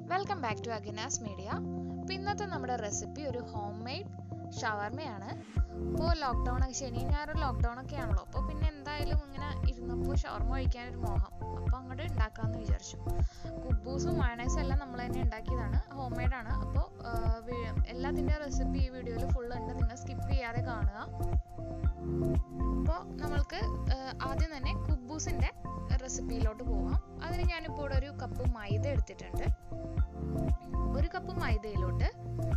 welcome back to Aginas media അപ്പോൾ ഇന്നത്തെ നമ്മുടെ റെസിപ്പി ഒരു ഹോം മെയ്ഡ് ഷവർമയാണ് ഇപ്പോൾ ലോക്ക്ഡൗൺ ഒക്കെ ശനി ഞായറും ലോക്ക്ഡൗൺ ഒക്കെ ആണല്ലോ അപ്പോൾ പിന്നെ എന്തായാലും ഇങ്ങനെ ഇരുന്നപ്പോൾ ഷവർമ കഴിക്കാനൊരു മോഹം അപ്പോൾ അങ്ങോട്ട് ഉണ്ടാക്കാമെന്ന് വിചാരിച്ചു കുബൂസും മയണൈസും എല്ലാം നമ്മൾ തന്നെ ഉണ്ടാക്കിയതാണ് ഹോം മെയ്ഡാണ് അപ്പോൾ എല്ലാത്തിൻ്റെ റെസിപ്പി ഈ വീഡിയോയിൽ ഫുൾ ഉണ്ട് നിങ്ങൾ സ്കിപ്പ് ചെയ്യാതെ കാണുക അപ്പോൾ നമ്മൾക്ക് ആദ്യം തന്നെ കുബൂസിൻ്റെ റെസിപ്പിയിലോട്ട് പോവാം അതിന് ഞാനിപ്പോൾ ഇവിടെ ഒരു കപ്പ് മൈദ എടുത്തിട്ടുണ്ട് ഒരു കപ്പ് മൈദയിലോട്ട്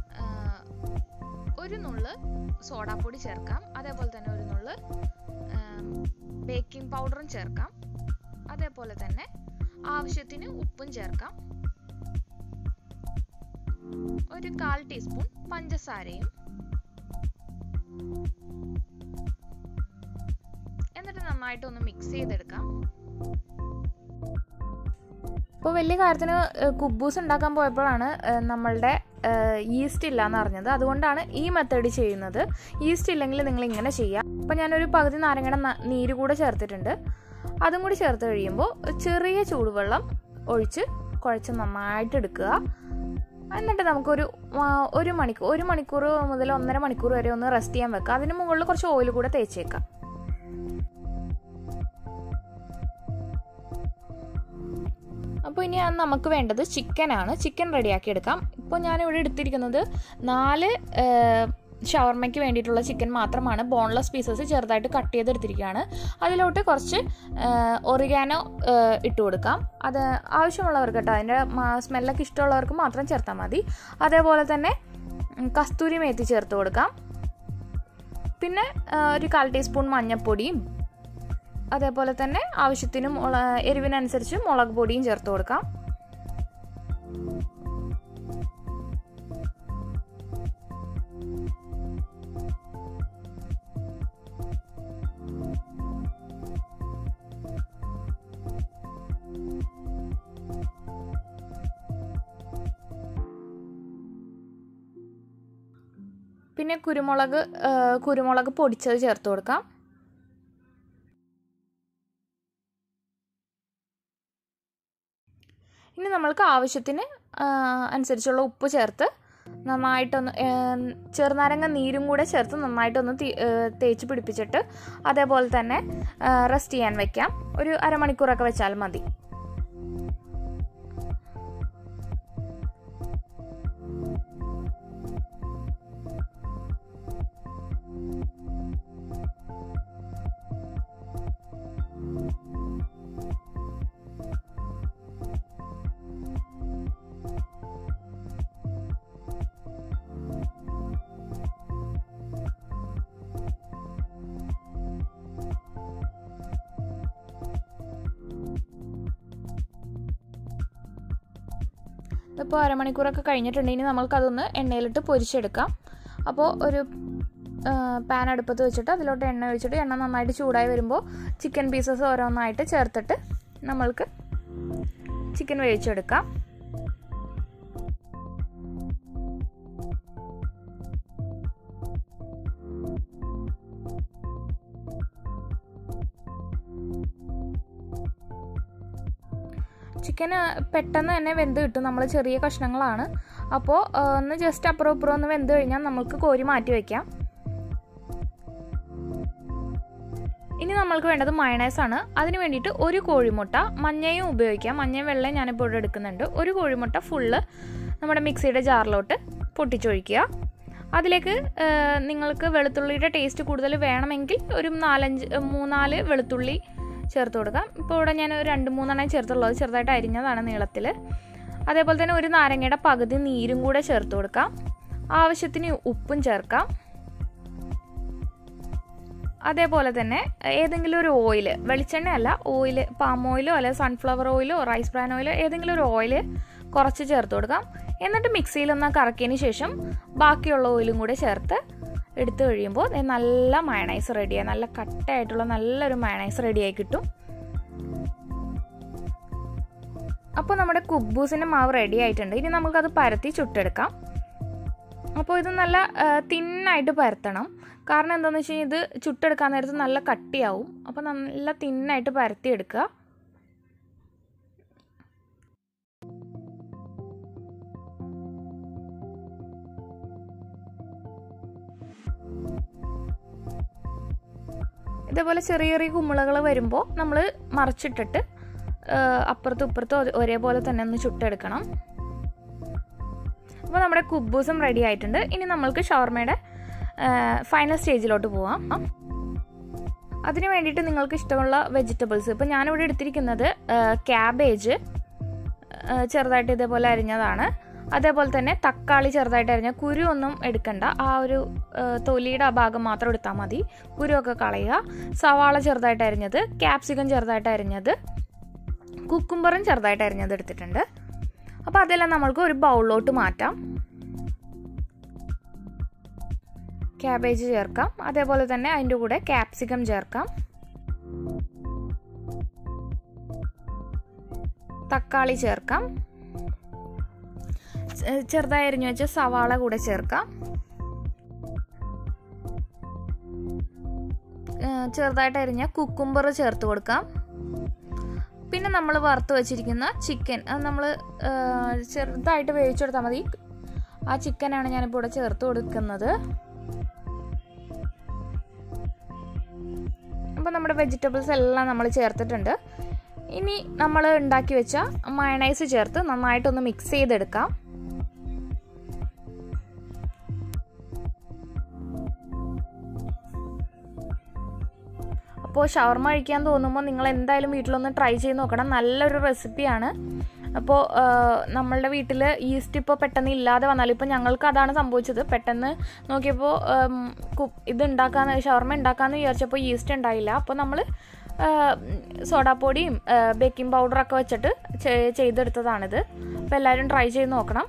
ഒരു നുള്ള് സോഡാപ്പൊടി ചേർക്കാം അതേപോലെ തന്നെ ഒരു നുള്ള് ബേക്കിംഗ് പൗഡറും ചേർക്കാം അതേപോലെ തന്നെ ആവശ്യത്തിന് ഉപ്പും ചേർക്കാം ഒരു കാൽ ടീസ്പൂൺ പഞ്ചസാരയും എന്നിട്ട് നന്നായിട്ടൊന്ന് മിക്സ് ചെയ്തെടുക്കാം ഇപ്പോൾ വലിയ കാര്യത്തിന് കുബൂസ് ഉണ്ടാക്കാൻ പോയപ്പോഴാണ് നമ്മളുടെ ഈസ്റ്റ് ഇല്ല എന്ന് അറിഞ്ഞത് അതുകൊണ്ടാണ് ഈ മെത്തേഡ് ചെയ്യുന്നത് ഈസ്റ്റ് ഇല്ലെങ്കിൽ നിങ്ങൾ ഇങ്ങനെ ചെയ്യാം അപ്പോൾ ഞാനൊരു പകുതി നാരങ്ങയുടെ നീര് കൂടെ ചേർത്തിട്ടുണ്ട് അതും കൂടി ചേർത്ത് കഴിയുമ്പോൾ ചെറിയ ചൂടുവെള്ളം ഒഴിച്ച് കുഴച്ച് നന്നായിട്ട് എടുക്കുക എന്നിട്ട് നമുക്കൊരു ഒരു മണിക്കൂർ ഒരു മണിക്കൂർ മുതൽ ഒന്നര മണിക്കൂർ വരെ ഒന്ന് റെസ്റ്റ് ചെയ്യാൻ വെക്കാം അതിന് മുകളിൽ കുറച്ച് ഓയിൽ കൂടെ തേച്ചേക്കാം അപ്പോൾ ഇനി നമുക്ക് വേണ്ടത് ചിക്കനാണ് ചിക്കൻ റെഡിയാക്കി എടുക്കാം ഇപ്പോൾ ഞാനിവിടെ എടുത്തിരിക്കുന്നത് നാല് ഷവർമയ്ക്ക് വേണ്ടിയിട്ടുള്ള ചിക്കൻ മാത്രമാണ് ബോൺലെസ് പീസസ് ചെറുതായിട്ട് കട്ട് ചെയ്തെടുത്തിരിക്കുകയാണ് അതിലോട്ട് കുറച്ച് ഒറിഗാനോ ഇട്ട് കൊടുക്കാം അത് ആവശ്യമുള്ളവർക്ക് കേട്ടോ അതിൻ്റെ സ്മെല്ലൊക്കെ ഇഷ്ടമുള്ളവർക്ക് മാത്രം ചേർത്താൽ മതി അതേപോലെ തന്നെ കസ്തൂരി മേത്തി ചേർത്ത് കൊടുക്കാം പിന്നെ ഒരു കാൽ ടീസ്പൂൺ മഞ്ഞൾപ്പൊടിയും അതേപോലെ തന്നെ ആവശ്യത്തിന് മുള എരിവിനനുസരിച്ച് മുളക് പൊടിയും ചേർത്ത് കൊടുക്കാം പിന്നെ കുരുമുളക് കുരുമുളക് പൊടിച്ചത് ചേർത്ത് കൊടുക്കാം ഇനി നമ്മൾക്ക് ആവശ്യത്തിന് അനുസരിച്ചുള്ള ഉപ്പ് ചേർത്ത് നന്നായിട്ടൊന്ന് ചെറുനാരങ്ങ നീരും കൂടെ ചേർത്ത് നന്നായിട്ടൊന്ന് തേച്ച് പിടിപ്പിച്ചിട്ട് അതേപോലെ തന്നെ റെസ്റ്റ് ചെയ്യാൻ വെക്കാം ഒരു അരമണിക്കൂറൊക്കെ വെച്ചാൽ മതി ഇപ്പോൾ അരമണിക്കൂറൊക്കെ കഴിഞ്ഞിട്ടുണ്ടെങ്കിൽ നമ്മൾക്കതൊന്ന് എണ്ണയിലിട്ട് പൊരിച്ചെടുക്കാം അപ്പോൾ ഒരു പാൻ അടുപ്പത്ത് വെച്ചിട്ട് അതിലോട്ട് എണ്ണ ഒഴിച്ചിട്ട് എണ്ണ നന്നായിട്ട് ചൂടായി വരുമ്പോൾ ചിക്കൻ പീസസ് ഓരോന്നായിട്ട് ചേർത്തിട്ട് നമ്മൾക്ക് ചിക്കൻ വേവിച്ചെടുക്കാം ചിക്കൻ പെട്ടെന്ന് തന്നെ വെന്ത് കിട്ടും നമ്മൾ ചെറിയ കഷ്ണങ്ങളാണ് അപ്പോൾ ഒന്ന് ജസ്റ്റ് അപ്പുറം ഇപ്പുറം ഒന്ന് വെന്ത് കഴിഞ്ഞാൽ നമുക്ക് കോരി മാറ്റി വയ്ക്കാം ഇനി നമ്മൾക്ക് വേണ്ടത് മയണൈസ് ആണ് അതിന് വേണ്ടിയിട്ട് ഒരു കോഴിമുട്ട മഞ്ഞയും ഉപയോഗിക്കാം മഞ്ഞയും വെള്ളയും ഞാനിപ്പോൾ ഇവിടെ എടുക്കുന്നുണ്ട് ഒരു കോഴിമുട്ട ഫുള്ള് നമ്മുടെ മിക്സിയുടെ ജാറിലോട്ട് പൊട്ടിച്ചൊഴിക്കുക അതിലേക്ക് നിങ്ങൾക്ക് വെളുത്തുള്ളിയുടെ ടേസ്റ്റ് കൂടുതൽ വേണമെങ്കിൽ ഒരു നാലഞ്ച് മൂന്നാല് വെളുത്തുള്ളി ചേർത്ത് കൊടുക്കാം ഇപ്പോൾ ഇവിടെ ഞാൻ ഒരു രണ്ട് മൂന്നെണ്ണം ചേർത്തുള്ളത് ചെറുതായിട്ട് അരിഞ്ഞതാണ് നീളത്തിൽ അതേപോലെ തന്നെ ഒരു നാരങ്ങയുടെ പകുതി നീരും കൂടെ ചേർത്ത് കൊടുക്കാം ആവശ്യത്തിന് ഉപ്പും ചേർക്കാം അതേപോലെ തന്നെ ഏതെങ്കിലും ഒരു ഓയിൽ വെളിച്ചെണ്ണ അല്ല ഓയിൽ പാം ഓയിലോ അല്ലെങ്കിൽ സൺഫ്ലവർ ഓയിലോ റൈസ് ബ്രാൻ ഓയിലോ ഏതെങ്കിലും ഒരു ഓയിൽ കുറച്ച് ചേർത്ത് കൊടുക്കാം എന്നിട്ട് മിക്സിയിലൊന്ന് കറക്കിയതിന് ശേഷം ബാക്കിയുള്ള ഓയിലും കൂടെ ചേർത്ത് എടുത്തു കഴിയുമ്പോൾ നല്ല മയണൈസ് റെഡിയായി നല്ല കട്ടയായിട്ടുള്ള നല്ലൊരു മയണൈസ് റെഡിയായി കിട്ടും അപ്പോൾ നമ്മുടെ കുബൂസിൻ്റെ മാവ് റെഡി ആയിട്ടുണ്ട് ഇനി നമുക്കത് പരത്തി ചുട്ടെടുക്കാം അപ്പോൾ ഇത് നല്ല തിന്നായിട്ട് പരത്തണം കാരണം എന്താണെന്ന് വെച്ച് കഴിഞ്ഞാൽ ഇത് ചുട്ടെടുക്കാൻ നേരത്ത് നല്ല കട്ടിയാവും അപ്പോൾ നല്ല തിന്നായിട്ട് പരത്തിയെടുക്കുക ഇതേപോലെ ചെറിയ ചെറിയ കുമ്മിളകൾ വരുമ്പോൾ നമ്മൾ മറിച്ചിട്ടിട്ട് ആ, അപ്പുറത്തും ഇപ്പുറത്തും ഒരേ- ഒരേപോലെ തന്നെ ഒന്ന് ചുട്ടെടുക്കണം അപ്പോൾ നമ്മുടെ കുബൂസും റെഡി ആയിട്ടുണ്ട് ഇനി നമ്മൾക്ക് ഷവർമയുടെ ഫൈനൽ സ്റ്റേജിലോട്ട് പോവാം അതിന് വേണ്ടിയിട്ട് നിങ്ങൾക്ക് ഇഷ്ടമുള്ള വെജിറ്റബിൾസ് ഇപ്പോൾ ഞാനിവിടെ എടുത്തിരിക്കുന്നത് ക്യാബേജ് ചെറുതായിട്ട് ഇതേപോലെ അരിഞ്ഞതാണ് അതേപോലെ തന്നെ തക്കാളി ചെറുതായിട്ട് അരിഞ്ഞ കുരു ഒന്നും എടുക്കണ്ട ആ ഒരു ആ, തൊലിയുടെ ആ ഭാഗം മാത്രം എടുത്താൽ മതി കുരുവൊക്കെ കളയുക സവാള ചെറുതായിട്ട് അരിഞ്ഞത് ക്യാപ്സിക്കം ചെറുതായിട്ട് അരിഞ്ഞത് കുക്കുംബറും ചെറുതായിട്ട് അരിഞ്ഞത് എടുത്തിട്ടുണ്ട് അപ്പോൾ അതെല്ലാം നമ്മൾക്ക് ഒരു ബൗളിലോട്ട് മാറ്റാം ക്യാബേജ് ചേർക്കാം അതേപോലെ തന്നെ അതിൻ്റെ കൂടെ ക്യാപ്സിക്കം ചേർക്കാം തക്കാളി ചേർക്കാം ചെ- ചെറുതായി അരിഞ്ഞു വെച്ച സവാള കൂടെ ചേർക്കാം ഏഹ് ചെറുതായിട്ട് അരിഞ്ഞ കുക്കുംബർ ചേർത്ത് കൊടുക്കാം പിന്നെ നമ്മൾ വറുത്ത് വെച്ചിരിക്കുന്ന ചിക്കൻ അത് നമ്മൾ ചെറുതായിട്ട് വേവിച്ചെടുത്താൽ മതി ആ ചിക്കനാണ് ഞാനിപ്പോൾ ഇവിടെ ചേർത്ത് കൊടുക്കുന്നത് അപ്പോൾ നമ്മുടെ വെജിറ്റബിൾസ് എല്ലാം നമ്മൾ ചേർത്തിട്ടുണ്ട് ഇനി നമ്മൾ ഉണ്ടാക്കി വെച്ച മയണൈസ് ചേർത്ത് നന്നായിട്ടൊന്ന് മിക്സ് ചെയ്തെടുക്കാം അപ്പോൾ ഷവർമ കഴിക്കാൻ തോന്നുമ്പോൾ നിങ്ങൾ എന്തായാലും വീട്ടിലൊന്ന് ട്രൈ ചെയ്ത് നോക്കണം നല്ലൊരു റെസിപ്പിയാണ് അപ്പോൾ നമ്മളുടെ വീട്ടിൽ ഈസ്റ്റ് ഇപ്പോൾ പെട്ടെന്ന് ഇല്ലാതെ വന്നാലും ഇപ്പോൾ ഞങ്ങൾക്ക് അതാണ് സംഭവിച്ചത് പെട്ടെന്ന് നോക്കിയപ്പോൾ ഇത് ഉണ്ടാക്കാന്ന് ഷവർമ ഉണ്ടാക്കാന്ന് വിചാരിച്ചപ്പോൾ ഈസ്റ്റ് ഉണ്ടായില്ല അപ്പോൾ നമ്മൾ സോഡാപ്പൊടിയും ബേക്കിംഗ് പൗഡറൊക്കെ വെച്ചിട്ട് ചെ- ചെയ്തെടുത്തതാണിത് അപ്പോൾ എല്ലാവരും ട്രൈ ചെയ്ത് നോക്കണം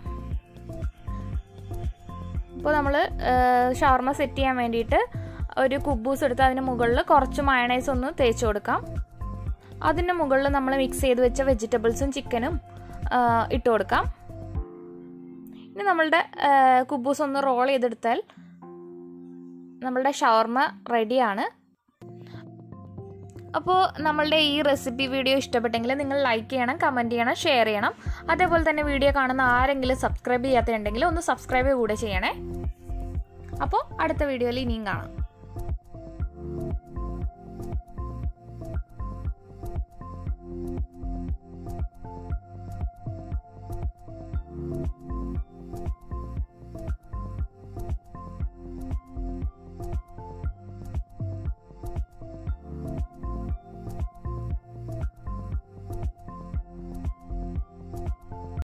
ഇപ്പോൾ നമ്മൾ ഷവർമ സെറ്റ് ചെയ്യാൻ വേണ്ടിയിട്ട് ഒരു കുബൂസ് എടുത്ത് അതിന് മുകളിൽ കുറച്ച് മയണൈസ് ഒന്ന് തേച്ച് കൊടുക്കാം അതിൻ്റെ മുകളിൽ നമ്മൾ മിക്സ് ചെയ്ത് വെച്ച വെജിറ്റബിൾസും ചിക്കനും ഇട്ട് കൊടുക്കാം ഇനി നമ്മളുടെ കുബൂസ് ഒന്ന് റോൾ ചെയ്തെടുത്താൽ നമ്മളുടെ ഷവർമ റെഡിയാണ് അപ്പോൾ നമ്മളുടെ ഈ റെസിപ്പി വീഡിയോ ഇഷ്ടപ്പെട്ടെങ്കിൽ നിങ്ങൾ ലൈക്ക് ചെയ്യണം കമൻറ്റ് ചെയ്യണം ഷെയർ ചെയ്യണം അതേപോലെ തന്നെ വീഡിയോ കാണുന്ന ആരെങ്കിലും സബ്സ്ക്രൈബ് ചെയ്യാത്തുണ്ടെങ്കിൽ ഒന്ന് സബ്സ്ക്രൈബ് കൂടെ ചെയ്യണേ അപ്പോൾ അടുത്ത വീഡിയോയിൽ ഇനിയും കാണാം